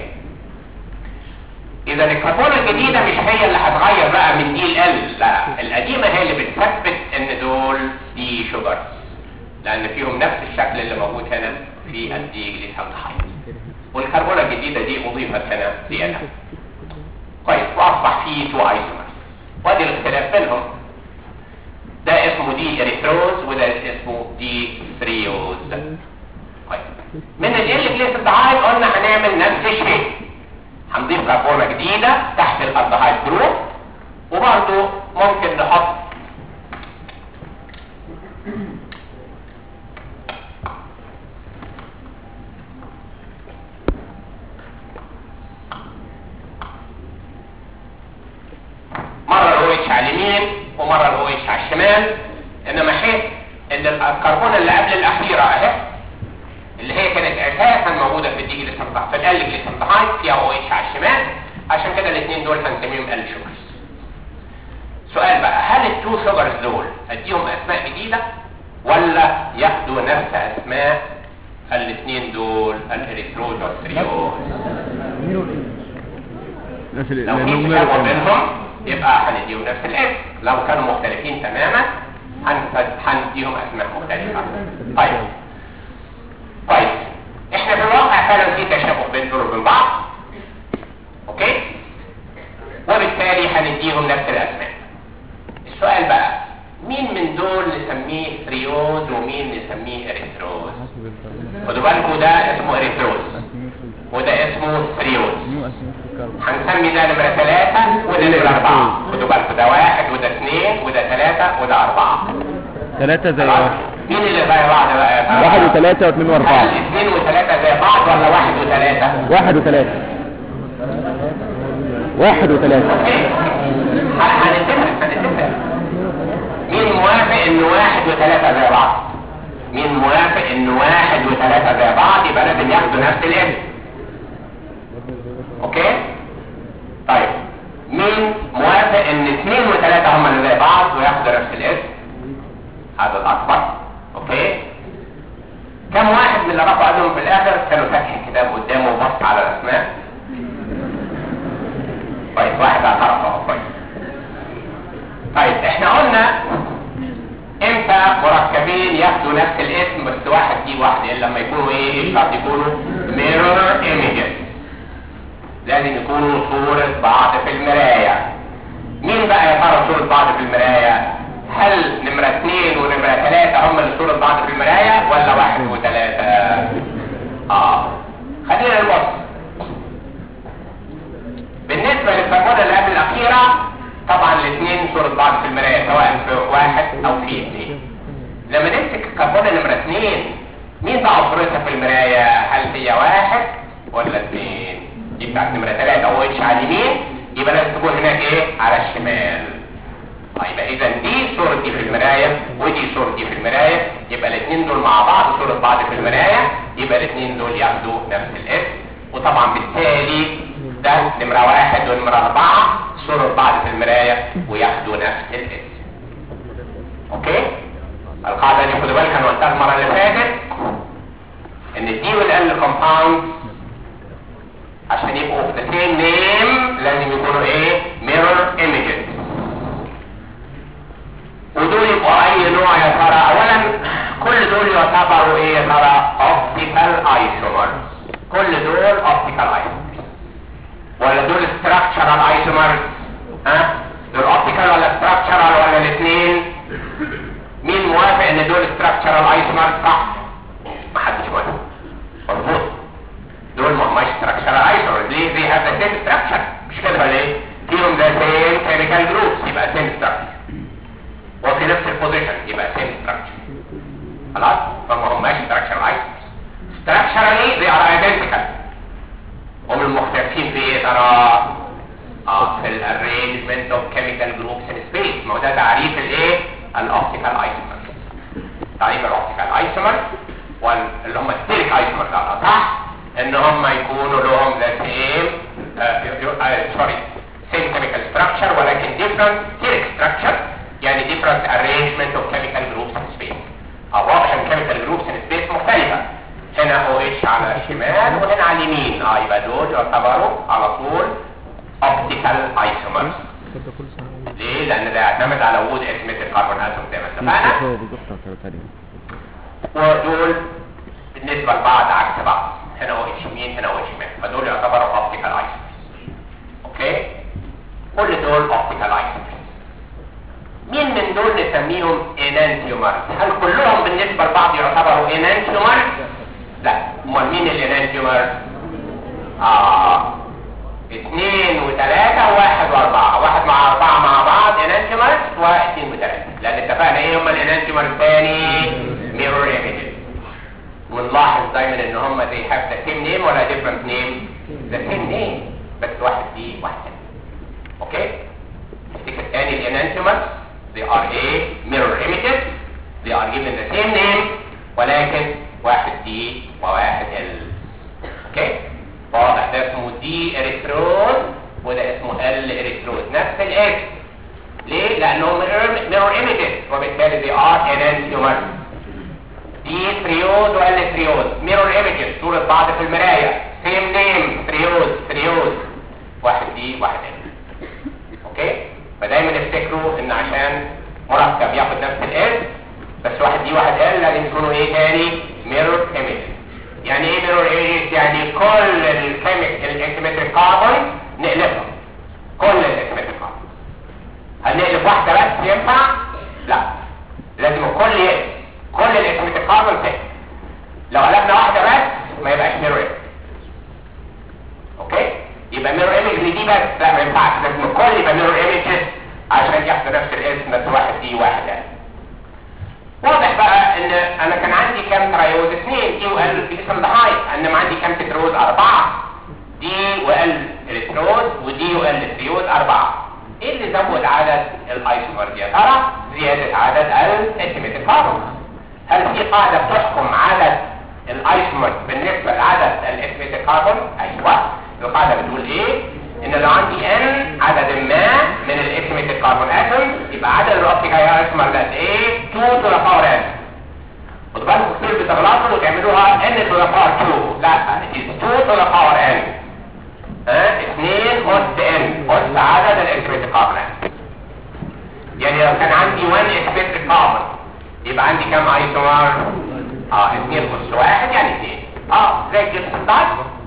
اذا الكربونه الجديده مش هي اللي هتغير بقى من دي ل لا القديمه هي اللي بتثبت ان دول دي شوجرز لان فيهم نفس الشكل اللي موجود هنا في الديجليسيرالدهايد والكربونه الجديده دي اضيفت هنا زياده كويس واصبح فيه تو ايسومرز وادي الاختلاف بينهم ده اسمه دي اريثروز وده اسمه دي ثريوز طيب من ال جليسيرالدهايد قلنا هنعمل نفس الشيء هنضيف كربونه جديده تحت الالدهايد جروب وبرضه ممكن نحط مره الاو اتش على اليمين ومره الاو اتش على الشمال انما حيث ان الكربونه اللي قبل الاخيره اهي اللي هي كانت اساسا موجوده في الدي جليسيرالدهايد في ال جليسيرالدهايد فيها او اتش على الشمال عشان كده الاثنين دول هنسميهم ال شوجرز سؤال بقى هل التو شوجرز دول اديهم اسماء جديده ولا ياخدوا نفس اسماء الاثنين دول الاريثروز والثريوز نفس ال- لو في لأنهم تشابه مروا- بينهم يبقى هنديهم نفس الاسم لو كانوا مختلفين تماما هن- هنديهم اسماء مختلفه طيب طيب احنا في الواقع فعلا في تشابه بين دول وبين بعض اوكي وبالتالي هنديهم نفس الاسماء السؤال بقى مين من دول نسميه ثريوز ومين نسميه اريثروز خدوا بالكم ده اسمه اريثروز وده اسمه ثريوز هنسمي ده نمرة ثلاثة وده نمرة أربعة خدوا بالكم ده واحد وده اثنين وده ثلاثة وده أربعة ثلاثة زي خلاص؟ واحد مين اللي زي بعض بقى يا ترى؟ واحد وثلاثة واثنين هل واربعة اثنين وثلاثة زي بعض ولا واحد وثلاثة؟ واحد وثلاثة واحد وثلاثة اوكي ه- هنتفق هنتفق مين موافق ان واحد وثلاثة زي بعض؟ مين موافق ان واحد وثلاثة زي بعض يبقى لازم ياخدوا نفس الاسم اوكي؟ طيب مين موافق ان اثنين وثلاثة هم اللي زي بعض وياخدوا نفس الاسم؟ هذا الاكبر اوكي؟ كم واحد من اللي رفعوا ايدهم في الاخر كانوا فاتح الكتاب قدامه وبص على الاسماء؟ كويس واحد اعترف اهو كويس طيب احنا قلنا امتى مركبين ياخدوا نفس الاسم بس واحد دي واحد الا لما يكونوا ايه الشرط يكونوا mirror images لازم يكونوا صورة بعض في المراية مين بقى يا ترى صورة بعض في المراية هل نمرة اثنين ونمرة ثلاثة هم اللي صورة بعض في المراية ولا واحد وثلاثة اه خلينا نبص بالنسبة للكربونة اللي قبل الأخيرة طبعا الاثنين صورة بعض في المراية سواء في واحد أو في اثنين لما نمسك الكربونة نمرة اثنين مين بقى صورتها في المراية هل هي واحد ولا اثنين دي بتاعت نمرة ثلاثة أو اتش على اليمين يبقى لازم تكون هناك ايه على الشمال يبقى اذا دي صورة دي في المراية ودي صورة دي في المراية يبقى الاثنين دول مع بعض صورة بعض في المراية يبقى الاثنين دول ياخدوا نفس الاسم وطبعا بالتالي ده نمرة واحد ونمرة أربعة صورة بعض في المراية وياخدوا نفس الاسم اوكي القاعدة دي خدوا بالك انا قلتها المرة اللي فاتت ان الدي والال كومباوند عشان يبقوا في the same name لازم يكونوا ايه mirror images ودول يبقوا اي نوع يا ترى اولا كل دول يعتبروا ايه يا ترى optical isomers كل دول optical isomers ولا دول structural isomers ها دول optical ولا structural ولا الاثنين مين موافق ان دول structural isomers صح ما حدش خلاص فما هماش structural isomers structurally they are identical هم المختلفين في ايه ترى اه في الارينجمنت اوف كيميكال جروبس ان سبيس ما هو ده تعريف الايه الاوبتيكال ايسومر تعريف الاوبتيكال ايسومر واللي هم ستيريك ايسومر ده صح ان هم يكونوا لهم ذا سيم سوري سيم كيميكال ستراكشر ولكن ديفرنت ستيريك ستراكشر يعني ديفرنت ارينجمنت اوف كيميكال جروبس ان سبيس اه واضح ان كيميكال جروبس ان سبيس مختلفه هنا او اتش على الشمال وهنا على اليمين اه يبقى دول يعتبروا على طول اوبتيكال ايسومرز ليه؟ لان ده يعتمد على وجود اسمة الكربون اتوم زي ما اتفقنا هو بالظبط تقريبا ودول بالنسبة لبعض عكس بعض هنا او اتش يمين هنا او اتش شمال فدول يعتبروا اوبتيكال ايسومرز اوكي كل دول اوبتيكال ايسومرز مين من دول نسميهم انانتيومرز هل كلهم بالنسبة لبعض يعتبروا انانتيومرز لا امال مين الانانتيومرز اه اثنين وثلاثة وواحد واربعة واحد مع اربعة مع بعض انانتيومرز واثنين وثلاثة لان اتفقنا ايه هم الانانتيومرز تاني ميرور ايميجز ونلاحظ دايما ان هم they have the same name ولا different name the same name بس واحد دي واحد تاني اوكي افتكر تاني الانانتيومرز they are a mirror images they are given the same name ولكن واحد دي وواحد ال اوكي واضح ده اسمه دي اريثرون وده اسمه ال اريثرون نفس الاسم ليه؟ لانهم mirror images وبالتالي they are enantiomers دي تريوز وال تريوز mirror images صورة بعض في المراية same name تريوز تريوز واحد دي واحد ال اوكي فدايما افتكروا ان عشان مركب ياخد نفس الاسم بس واحد دي واحد ال لازم يكونوا ايه تاني mirror images يعني ايه mirror images يعني كل الكيميك الاسيمتريك كاربون نقلبها كل الاسيمتريك كاربون هل نقلب واحدة بس ينفع؟ لا لازم الكل يقلب كل الاسيمتريك كاربون تقلب لو قلبنا واحدة بس ما يبقاش mirror image اوكي يبقى mirror image دي بس لا ما ينفعش لازم الكل يبقى mirror images عشان ياخدوا نفس الاسم بس واحد دي واحد ال واضح بقى ان انا كان عندي كام ترايوز اثنين دي وال الكترودهايد انما عندي كام تتروز اربعة دي وال الكتروز ودي وال تريوز اربعة ايه اللي زود عدد الايسومر يا ترى زيادة عدد الاسيمتريك كاربون هل في قاعدة بتحكم عدد الايسومر بالنسبة لعدد الاسيمتريك كاربون ايوه القاعدة بتقول ايه ان لو عندي ان عدد ما من الاسيمتريك كاربون اتوم يبقى عدد الاوبتيك ايسومر ده ايه 2 to the power n خدوا بالكم كتير بتغلطوا وتعملوها n to the power 2 لا it is 2 to the power n ها 2 اس n اس عدد الاسيمتريك كاربون يعني لو كان عندي 1 اسيمتريك كاربون يبقى عندي كام ايسومر اه 2 اس 1 يعني 2 اه زي الجلسدات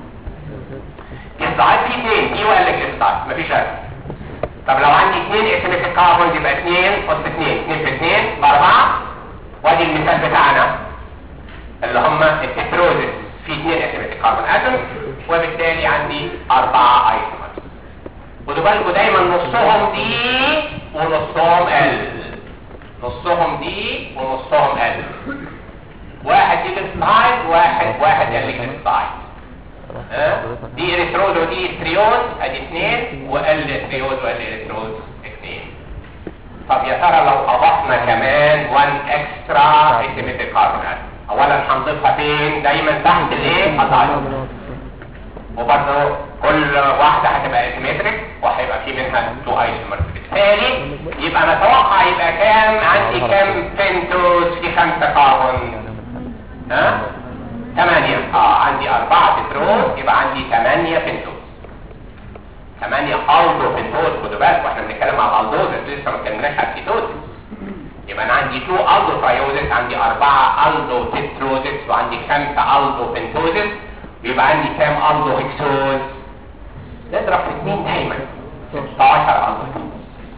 جلسدات في 2 دي ولا جلسدات مفيش فرق طب لو عندي 2 اسيمتريك كاربون يبقى 2 اس 2 2 في 2 باربعة وادي المثال بتاعنا اللي هم التتروزس في 2 اسيمتريك كاربون اتوم وبالتالي عندي 4 ايسومرز خدوا بالكم دايما نصهم دي ونصهم ال نصهم دي ونصهم ال واحد دي جلسايد واحد واحد ال جلسايد ها دي اريثروز ودي ستريوز ادي اثنين وال ستريوز وال اريثروز اثنين طب يا ترى لو اضفنا كمان 1 اكسترا اسيمتريك كاربون اولا هنضيفها فين دايما تحت الايه الدايود وبرضه كل واحده هتبقى اسيمتريك وهيبقى في منها تو ايسومرز بالتالي يبقى نتوقع يبقى كام عندي كام بنتوز في خمسه كاربون ها ثمانية اه عندي أربعة بترول يبقى عندي ثمانية بنتوز ثمانية ألدو بنتوز خدوا بالك واحنا بنتكلم على الألدوزس لسه ما اتكلمناش على الكيتوزس يبقى أنا عندي 2 ألدو ترايوزس عندي أربعة ألدو تتروزس وعندي خمسة ألدو بنتوزس يبقى عندي كام ألدو هكسوز نضرب في اثنين دايما 16 ألدو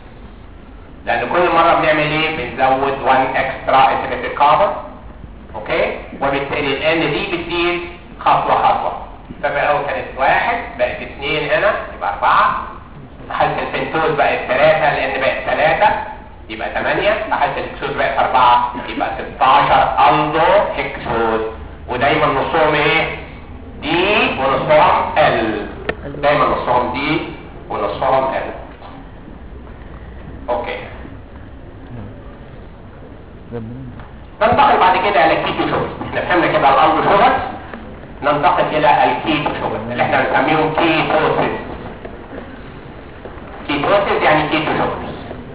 لأن كل مرة بنعمل إيه؟ بنزود 1 اكسترا اسيمتريك كاربون اوكي وبالتالي الان دي بتزيد خطوه خطوه فبقى كانت واحد بقت اثنين هنا يبقى اربعه حالة البنتوز بقت ثلاثة لان بقت ثلاثة يبقى 8 احط الهكسوز بقت 4 يبقى 16 الدو هكسوز ودايما نصهم ايه دي ونصهم ال دايما نصهم دي ونصهم ال اوكي ننتقل بعد كده الى الكيتو شوجر احنا فهمنا كده الالدو شوجر ننتقل الى الكيتو شوجر اللي احنا بنسميهم كيتوسيس كيتوسيس يعني كيتو شوجر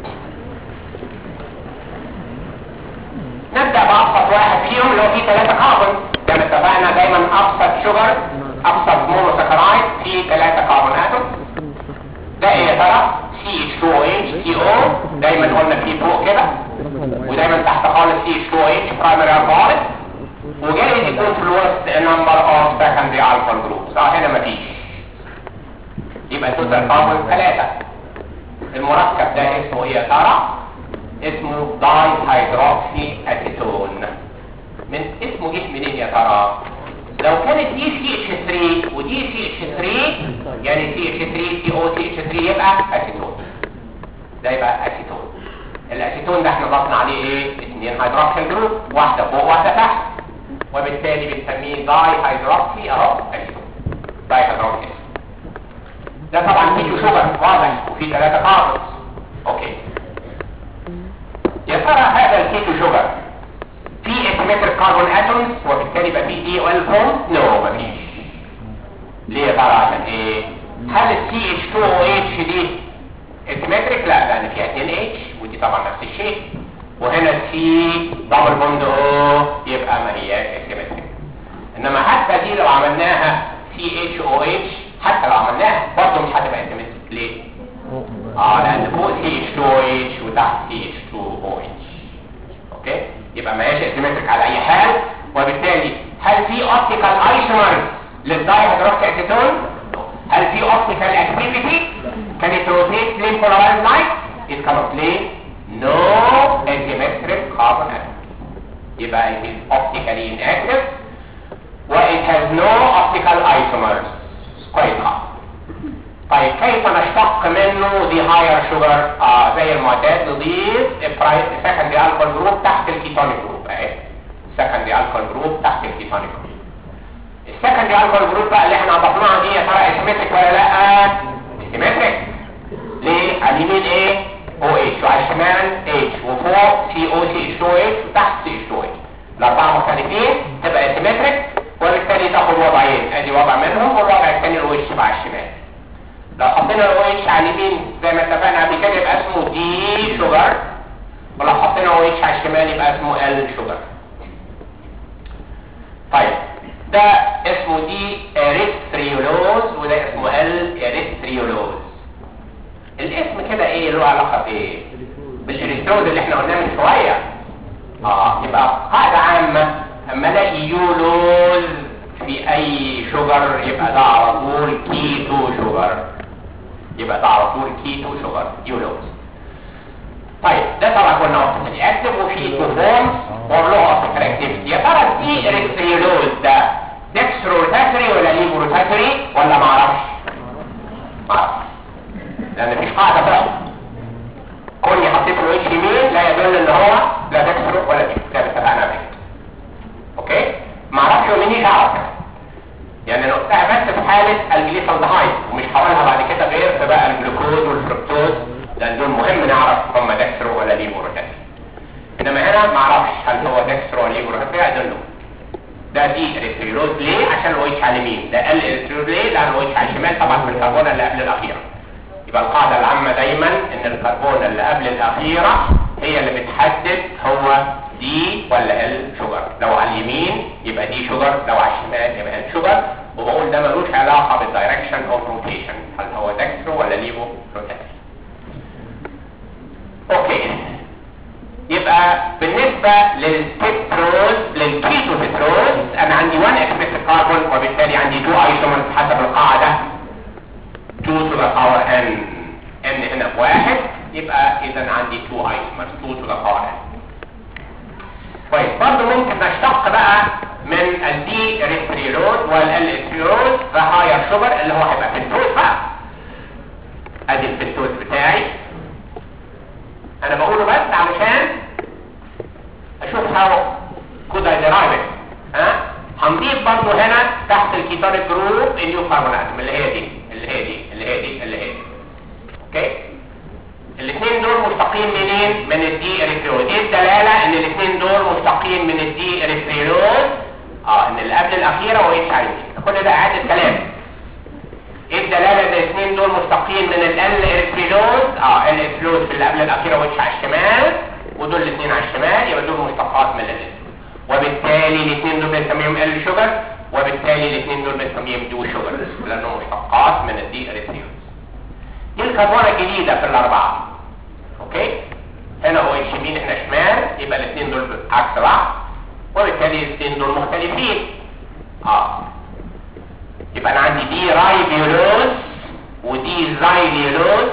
نبدأ بأبسط واحد فيهم اللي هو فيه ثلاثة كاربون زي ما اتفقنا دايما أبسط شوجر أبسط مونوساكرايد فيه ثلاثة كاربون اتوم ده ايه يا ترى؟ CH2OH CO دايما قلنا فيه فوق كده ودايما تحت خالص CH2OH primary alcoholic وجايز يكون في الوسط number of secondary alcohol groups اه هنا مفيش يبقى توتال كاربون ثلاثة المركب ده اسمه ايه يا ترى؟ اسمه داي هيدروكسي اسيتون من اسمه جه منين يا ترى لو كانت دي سي اتش 3 ودي سي اتش 3 يعني سي اتش 3 سي او سي اتش 3 يبقى اسيتون ده يبقى اسيتون الاسيتون ده احنا ضفنا عليه ايه اثنين هيدروكسيل جروب واحده فوق واحده تحت وبالتالي بنسميه داي هيدروكسي اهو اسيتون داي هيدروكسي ده طبعا فيه شوجر واضح وفيه ثلاثه كاربونز اوكي يا ترى هذا الكيتو شوجر في اسيمتريك كاربون اتومز وبالتالي يبقى في دي او ال بوند نو مفيش ليه يا ترى عشان ايه هل السي اتش 2 او اتش دي اسيمتريك لا لان فيها 2 اتش ودي طبعا نفس الشيء وهنا السي دبل بوند او يبقى ما هياش اسيمتريك انما حتى دي لو عملناها سي اتش او اتش حتى لو عملناها برضه مش هتبقى اسيمتريك ليه اه لان فوق سي اتش 2 او اتش وتحت سي اتش 2 او اتش اوكي يبقى ما هياش اسيمتريك على اي حال وبالتالي هل في اوبتيكال ايسومرز للداي هيدروكسي اسيتون هل في اوبتيكال اكتيفيتي can it rotate plane polarized light it cannot play no asymmetric carbon atom يبقى it is optically inactive و it has no optical isomers كويس خالص طيب كيف نشتق منه دي هاير شوجر آه زي المعتاد نضيف سكندري الكول جروب تحت الكيتونيك جروب اهي سكندري الكول جروب تحت الكيتونيك جروب السكندري الكول جروب بقى اللي احنا اضفناها دي يا ترى اسيمتريك ولا لا اسيمتريك ليه على اليمين ايه او اتش وعلى الشمال اتش وفوق سي او سي اتش او اتش وتحت سي اتش او اتش الاربعه مختلفين تبقى اسيمتريك وبالتالي تاخد وضعين ادي وضع منهم والوضع الثاني الاو اتش على الشمال لو حطينا الاو اتش على اليمين زي ما اتفقنا قبل كده يبقى اسمه دي شوجر ولو حطينا او اتش على الشمال يبقى اسمه ال شوجر طيب ده اسمه دي اريثريولوز وده اسمه ال اريثريولوز الاسم كده ايه له علاقه بايه بالاريثروز اللي احنا قلناه من شويه اه يبقى قاعده عامه اما الاقي يولوز في اي شجر يبقى ده على طول كيتو شجر يبقى ده على طول كيتو شجر يولوز طيب ده طبعا قلنا اوبتيكال اكتف وفي تو فورمز وله اوبتيكال اكتيفيتي يا ترى الدي اريثريولوز ده ديكسترو روتاتري ولا ليبو روتاتري ولا ما اعرفش ما اعرفش لان مفيش قاعده بقى كوني حطيت له اتش يمين لا يدل ان هو لا ديكسترو ولا ليبو ده اتفقنا عليه اوكي ما اعرفش ومنيش اعرف يعني انا قلتها بس في حاله الجليسالدهايد ومش هقولها بعد كده غير في بقى الجلوكوز والفركتوز لان دول مهم نعرف هم ديكسترو ولا ليبو روتاتري انما هنا ما اعرفش هل هو ديكسترو ولا ليبو روتاتري ادله ده دي اريثريولوز ليه عشان الاو اتش على اليمين ده ال اريثريولوز ليه لان الاو اتش على الشمال طبعا في الكربونه اللي قبل الاخيره يبقى القاعده العامه دايما ان الكربونه اللي قبل الاخيره هي اللي بتحدد هو دي ولا ال شوجر لو على اليمين يبقى دي شوجر لو على الشمال يبقى ال شوجر وبقول ده ملوش علاقه بالدايركشن اوف روتيشن هل هو دكسترو ولا ليبو روتاتري اوكي يبقى بالنسبة للتتروز للكيتو تتروز انا عندي 1 اكسبكتد كاربون وبالتالي عندي 2 ايسومرز حسب القاعدة 2 to the power n n هنا بواحد يبقى اذا عندي 2 ايسومرز 2 to the power n كويس برضه ممكن نشتق بقى من الدي ريستريروز والال استريروز ذا هاير شوجر اللي هو هيبقى بنتوز بقى ادي البنتوز بتاعي انا بقوله بس برضو هنا تحت الكيتونيك جروب النيو كاربون اتوم اللي هي دي اللي هي دي اللي هي دي اللي هي دي اوكي الاثنين دول مشتقين منين من الدي اريثريوز ايه الدلاله ان الاثنين دول مشتقين من الدي اريثريوز اه ان اللي قبل الاخيره هو اتش اي كل ده اعاده كلام ايه الدلاله ان الاثنين دول مشتقين من ال اريثريوز اه ال اريثريوز في اللي قبل الاخيره واتش على الشمال ودول الاثنين على الشمال يبقى دول مشتقات من ال وبالتالي الاثنين دول بنسميهم ال شوجر وبالتالي الاثنين دول بنسميهم دو شوجر لانهم مشتقات من الدي اريثريوز دي الكربونه الجديده في الاربعه اوكي هنا هو اتش يمين هنا شمال يبقى الاثنين دول عكس بعض وبالتالي الاثنين دول مختلفين اه يبقى انا عندي دي رايبيولوز ودي زايليولوز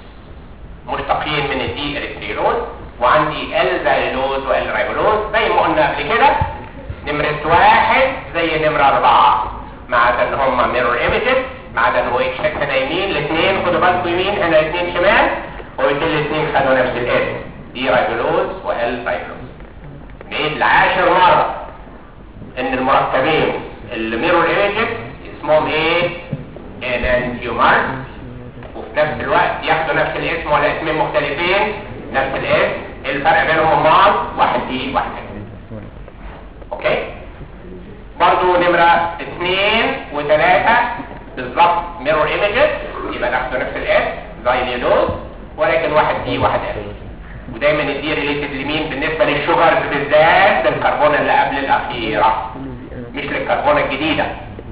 مشتقين من الدي اريثريولوز وعندي ال زايلوز وال رايبولوز زي ما قلنا قبل كده نمرة واحد زي نمرة أربعة ما عدا إن هما ميرور ايمجز ما عدا إن هو اتش هنا يمين الاثنين خدوا بالكم يمين هنا الاثنين شمال وبالتالي الاثنين خدوا نفس الاسم دي رايبولوز وال رايبولوز نعيد لعاشر مرة إن المركبين الميرور ايمجز اسمهم ايه؟ انانتيومر وفي نفس الوقت ياخدوا نفس الاسم ولا اسمين مختلفين نفس الاسم الفرق بينهم بعض واحد دي واحد دي اوكي برضو نمرة اثنين وثلاثة بالظبط ميرور ايمجز يبقى ناخدوا نفس الاسم زي ليلوز ولكن واحد دي واحد اف ودايما الدي ريليتد لمين بالنسبة للشوجرز بالذات للكربون اللي قبل الاخيرة مش للكربون الجديدة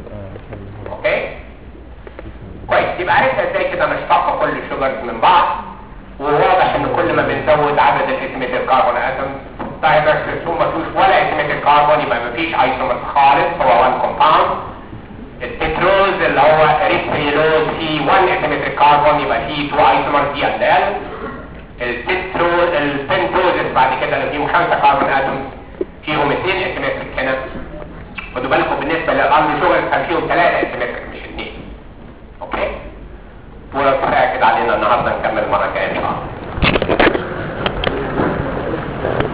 اوكي كويس يبقى عرفنا ازاي كده نشتق كل الشوجرز من بعض وواضح ان كل ما بنزود عدد الاسميتد كاربون اتومز دايبرسيسوم ما فيهوش ولا اسميتد كاربون يبقى ما فيش ايسومر خالص هو 1 كومباوند التتروز اللي هو ريسبيلوز فيه 1 اسميتد كاربون يبقى فيه 2 ايسومر دي اند ال التتروز البنتوزس بعد كده اللي فيهم 5 كاربون اتومز فيهم 2 اسميتد كده خدوا بالكم بالنسبه للارض شوجرز كان فيهم 3 اسميتد مش 2 اوكي وكفايه كده علينا النهارده نكمل مره جايه ان شاء الله